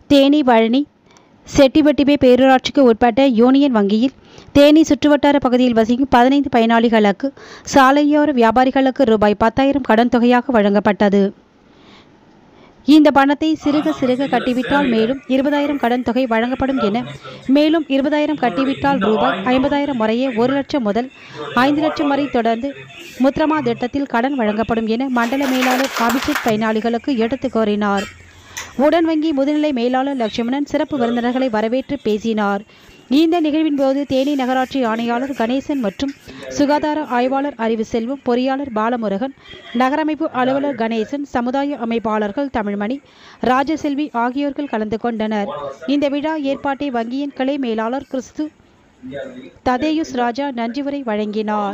தேனி பழனி செட்டிவெட்டிபே பேரூராட்சிக்கு உட்பட்ட யூனியன் வங்கியில் தேனி சுற்றுவட்டார பகுதியில் வசிக்கும் பதினைந்து பயனாளிகளுக்கு சாலையோர வியாபாரிகளுக்கு ரூபாய் பத்தாயிரம் கடன் தொகையாக வழங்கப்பட்டது இந்த பணத்தை சிறுக சிறுக கட்டிவிட்டால் மேலும் இருபதாயிரம் கடன் தொகை வழங்கப்படும் என மேலும் இருபதாயிரம் கட்டிவிட்டால் ரூபாய் ஐம்பதாயிரம் முறையே ஒரு லட்சம் முதல் ஐந்து லட்சம் வரை தொடர்ந்து முத்ரமா திட்டத்தில் கடன் வழங்கப்படும் என மண்டல மேலாளர் அபிஷேக் பயனாளிகளுக்கு எடுத்து கூறினார் உடன் வங்கி முதுநிலை மேலாளர் லட்சுமணன் சிறப்பு விருந்தினர்களை வரவேற்று பேசினார் இந்த நிகழ்வின் போது தேனி நகராட்சி ஆணையாளர் கணேசன் மற்றும் சுகாதார ஆய்வாளர் அறிவு செல்வம் பொறியாளர் பாலமுருகன் நகரமைப்பு அலுவலர் கணேசன் சமுதாய அமைப்பாளர்கள் தமிழ்மணி ராஜசெல்வி ஆகியோர்கள் கலந்து கொண்டனர் இந்த விழா ஏற்பாட்டை வங்கியின் கிளை மேலாளர் கிறிஸ்து ததேயுஸ் ராஜா நன்றி உரை வழங்கினார்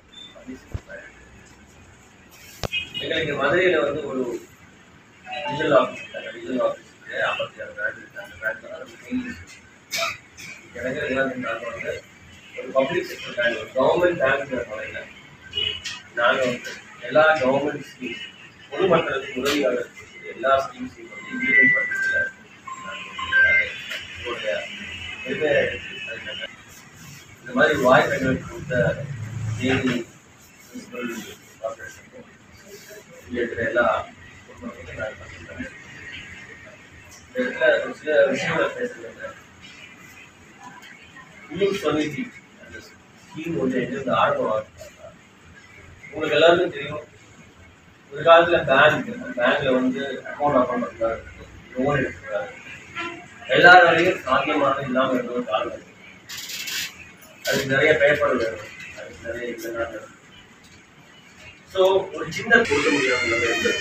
எங்களுக்கு மதுரையில் வந்து ஒரு டிஜிட்டல் ஆஃபீஸ் டிஜிட்டல் ஆஃபீஸுக்கு ஐம்பத்தி ஆறு பிராண்ட் இருக்கு அந்த பிராண்ட் எனக்கு எல்லாம் நாங்கள் வந்து ஒரு பப்ளிக் செக்டர் பேங்க் ஒரு கவர்மெண்ட் பேங்க்ங்கிற முறையில் நாங்கள் வந்து எல்லா கவர்மெண்ட் ஸ்கீம்ஸ் பொதுமக்களுக்கு உதவியாக எல்லா ஸ்கீம்ஸையும் வந்து இம்ப்ளிமெண்ட் பண்ணுறதுல உங்களுடைய வெவ்வேறு அதுக்காக இந்த மாதிரி வாய்ப்பு எங்களுக்கு கொடுத்த தேனி முனிசிபல் கார்பரேஷனுக்கும் இங்கே இருக்கிற எல்லா பொதுமக்களுக்கும் நான் பண்ணிக்கிறேன் இந்த இடத்துல ஒரு சில விஷயங்களை பேசுகிறது இன்னும் சொன்னிச்சு அந்த ஸ்கீம் வந்து எங்கிருந்து ஆரம்பமாக உங்களுக்கு எல்லாருக்கும் தெரியும் ஒரு காலத்துல பேங்க் பேங்க்ல வந்து அக்கௌண்ட் அக்கௌண்ட் இருந்தாரு லோன் எடுக்கிறாரு எல்லாராலையும் சாத்தியமான இல்லாமல் இருந்த ஒரு காலம் இருக்கு. அதுக்கு நிறைய பேப்பர் வேணும் அதுக்கு நிறைய இதெல்லாம் வேணும் ஸோ ஒரு சின்ன கொடுக்க முடியாத இருந்து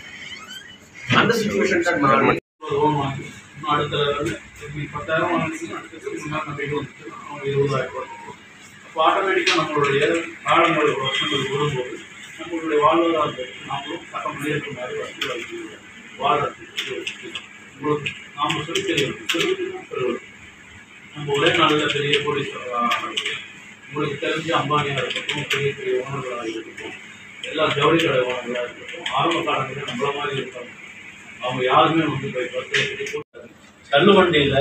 அந்த சுச்சுவேஷன் தான் மாறி லோன் வாங்கி இன்னும் அடுத்த level திருப்பி பத்தாயிரம் வாங்கினீங்கன்னா அடுத்தது முன்னாள் நம்பிக்கை வந்துட்டு அவங்க இருபதாயிரம் ரூபாய் கொடுக்கும். அப்போ ஆட்டோமேட்டிக்காக நம்மளுடைய காலங்கள் வருஷங்கள் வரும்போது நம்மளுடைய வாழ்வாதாரத்துக்கு நாமளும் சட்ட முன்னேற்ற மாதிரி வசதி வாங்கி வாழ்றதுக்கு உங்களுக்கு நாம் சொல்லி தெரியும் சொல்லிட்டு சொல்லுவோம் நம்ம ஒரே நாளில் பெரிய கோடீஸ்வரராக உங்களுக்கு தெரிஞ்ச அம்பானியாக இருக்கட்டும் பெரிய பெரிய ஓனர்களாக இருக்கட்டும் எல்லா ஜவுளி கடை ஓனர்களாக இருக்கட்டும் ஆரம்ப காலங்களில் நம்மள மாதிரி இருக்காங்க அவங்க யாருமே வந்து போய் பர்த்டே தள்ளுவண்டியில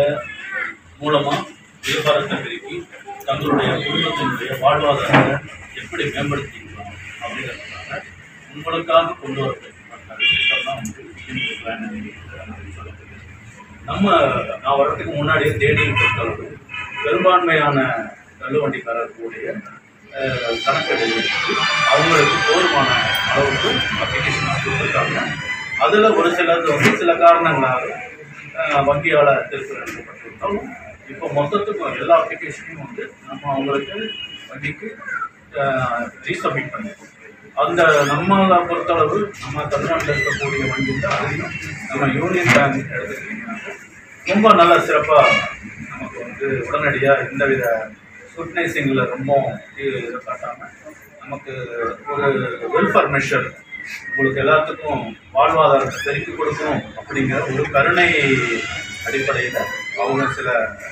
மூலமா வியாபாரத்தை பெருக்கி தங்களுடைய குடும்பத்தினுடைய வாழ்வாதாரத்தை எப்படி மேம்படுத்திக்கலாம் அப்படிங்கிறதுக்காக உங்களுக்காக கொண்டு வரப்பட்ட திட்டம் தான் வந்து இந்த plan அப்படின்னு சொல்லப்படுது. நம்ம நான் வர்றதுக்கு முன்னாடியே தேடியை பொறுத்தளவு பெரும்பான்மையான தள்ளுவண்டிக்காரர்களுடைய அஹ், கணக்கெடுப்பு எடுத்து அவங்களுக்கு போதுமான அளவுக்கு அப்ளிகேஷன் கொடுத்துருக்காங்க அதில் ஒரு சிலது வந்து சில காரணங்களாக அஹ், வங்கியால் திருப்பி அனுப்பப்பட்டிருந்தாலும் இப்போ மொத்தத்துக்கும் எல்லா அப்ளிகேஷனையும் வந்து நம்ம அவங்களுக்கு வங்கிக்கு ரீசப்மிட் பண்ணிருக்கோம் அந்த நம்மளை பொறுத்தளவு நம்ம தமிழ்நாட்டில் இருக்கக்கூடிய வங்கியில் அதையும் நம்ம யூனியன் பேங்க் எடுத்துக்கிட்டிங்கன்னா ரொம்ப நல்ல சிறப்பாக நமக்கு வந்து உடனடியாக எந்தவித ஸ்குட்னைசிங்கில் ரொம்ப இது காட்டாமல் நமக்கு ஒரு வெல்ஃபேர் மெஷர் உங்களுக்கு எல்லாத்துக்கும் வாழ்வாதாரத்தை பெருக்கி கொடுக்கணும் அப்படிங்கிற ஒரு கருணை அடிப்படையில் அவங்க சில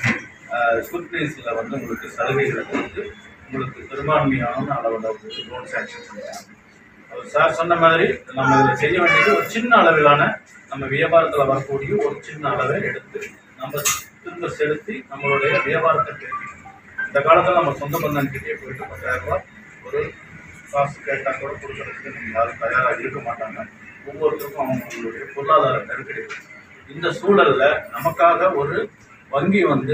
ஸ்குட்னைஸில் வந்து உங்களுக்கு சலுகைகளை கொடுத்து உங்களுக்கு பெரும்பான்மையான அளவில் வந்து லோன் சாங்ஷன் பண்ணுறாங்க அவர் சார் சொன்ன மாதிரி நம்ம இதில் செய்ய வேண்டியது ஒரு சின்ன அளவிலான நம்ம வியாபாரத்தில் வரக்கூடிய ஒரு சின்ன அளவை எடுத்து நம்ம திரும்ப செலுத்தி நம்மளுடைய வியாபாரத்தை பெருக்கி இந்த காலத்தில் நம்ம சொந்த பந்தன்கிட்டே போயிட்டு பத்தாயிரம் ரூபாய் ஒரு காசு கேட்டால் கூட கொடுக்கறதுக்கு நம்ம யாரும் தயாராக இருக்க மாட்டாங்க ஒவ்வொருத்தருக்கும் அவங்களுடைய பொருளாதார நெருக்கடி இருக்கு. இந்த சூழல்ல நமக்காக ஒரு வங்கி வந்து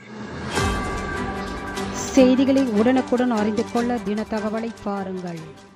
செய்திகளை உடனுக்குடன் அறிந்து கொள்ள தின தகவலை பாருங்கள்